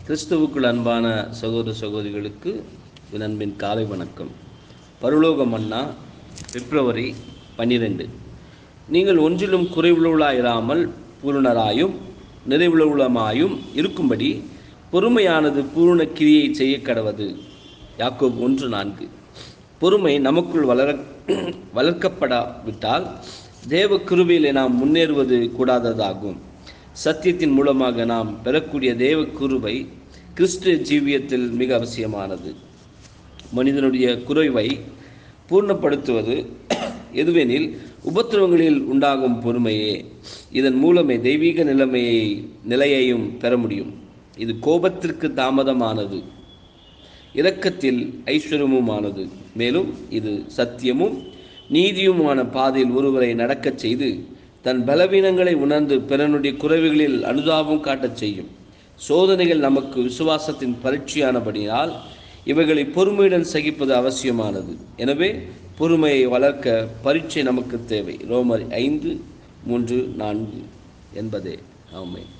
கிறிஸ்துவுக்குள் அன்பான சகோதர சகோதரிகளுக்கு என் அன்பின் காலை வணக்கம் பரலோக மன்னா பிப்ரவரி பன்னிரெண்டு நீங்கள் ஒன்றிலும் குறைவுள்ளவளாயிராமல் பூரணராயும் நிறைவுள்ளவுளமாயும் இருக்கும்படி பொறுமையானது பூரண கிரியை செய்ய கடவது யாக்கோப் ஒன்று நான்கு பொறுமை நமக்குள் வளர வளர்க்கப்படாவிட்டால் தேவ கிருபையிலே நாம் முன்னேறுவது கூடாததாகும் சத்தியத்தின் மூலமாக நாம் பெறக்கூடிய தேவ கிருபை கிறிஸ்து ஜீவியத்தில் மிக அவசியமானது மனிதனுடைய குறைவை பூர்ணப்படுத்துவது எதுவெனில் உபத்திரவங்களில் உண்டாகும் பொறுமையே இதன் மூலமே தெய்வீக நிலைமையை நிலையையும் பெற முடியும் இது கோபத்திற்கு தாமதமானது இரக்கத்தில் ஐஸ்வர்யமுமானது மேலும் இது சத்தியமும் நீதியுமான பாதையில் ஒருவரை நடக்கச் செய்து தன் பலவீனங்களை உணர்ந்து பிறனுடைய குறைவுகளில் அனுதாபம் காட்டச் செய்யும் சோதனைகள் நமக்கு விசுவாசத்தின் பரீட்சையானபடியால் இவைகளை பொறுமையுடன் சகிப்பது அவசியமானது எனவே பொறுமையை வளர்க்க பரீட்சை நமக்கு தேவை ரோமர் ஐந்து மூன்று நான்கு என்பதே ஆமை